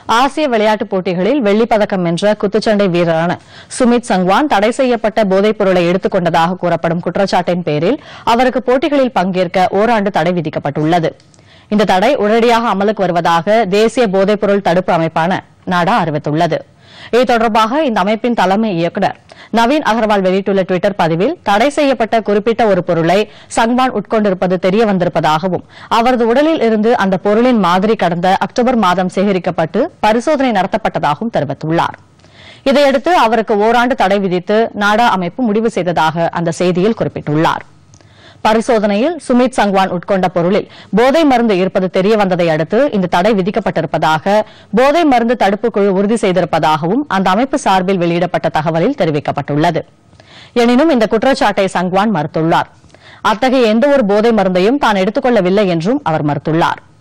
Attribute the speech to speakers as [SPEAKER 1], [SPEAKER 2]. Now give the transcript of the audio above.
[SPEAKER 1] ஆசிய விளையாட்டுப் போட்டிகளில் வெள்ளிப் பதக்கம் வென்ற குத்துச்சண்டை வீரரான சுமித் சங்வான் தடை செய்யப்பட்ட போதைப் பொருளை எடுத்துக் கொண்டதாக கூறப்படும் குற்றச்சாட்டின் பேரில் அவருக்கு போட்டிகளில் பங்கேற்க ஓராண்டு தடை விதிக்கப்பட்டுள்ளது இந்த தடை உடனடியாக அமலுக்கு வருவதாக தேசிய போதைப்பொருள் தடுப்பு அமைப்பான நாடா அறிவித்துள்ளது இது தொடர்பாக இந்த அமைப்பின் தலைமை இயக்குநர் நவீன் அகர்வால் வெளியிட்டுள்ள டுவிட்டர் பதிவில் தடை செய்யப்பட்ட குறிப்பிட்ட ஒரு பொருளை சங்வான் உட்கொண்டிருப்பது தெரிய வந்திருப்பதாகவும் அவரது உடலில் இருந்து அந்த பொருளின் மாதிரி கடந்த அக்டோபர் மாதம் சேகரிக்கப்பட்டு பரிசோதனை நடத்தப்பட்டதாகவும் தெரிவித்துள்ளார் இதையடுத்து அவருக்கு ஓராண்டு தடை விதித்து நாடா அமைப்பு முடிவு செய்ததாக அந்த செய்தியில் குறிப்பிட்டுள்ளார் பரிசோதனையில் சுமித் சங்வான் உட்கொண்ட பொருளில் போதை மருந்து இருப்பது தெரிய வந்ததை அடுத்து இந்த தடை விதிக்கப்பட்டிருப்பதாக போதை மருந்து தடுப்பு குழு உறுதி செய்திருப்பதாகவும் அந்த அமைப்பு சார்பில் வெளியிடப்பட்ட தகவலில் தெரிவிக்கப்பட்டுள்ளது எனினும் இந்த குற்றச்சாட்டை சங்வான் மறுத்துள்ளார் அத்தகைய எந்தவொரு போதை மருந்தையும் தான் எடுத்துக் கொள்ளவில்லை என்றும் அவர் மறுத்துள்ளார்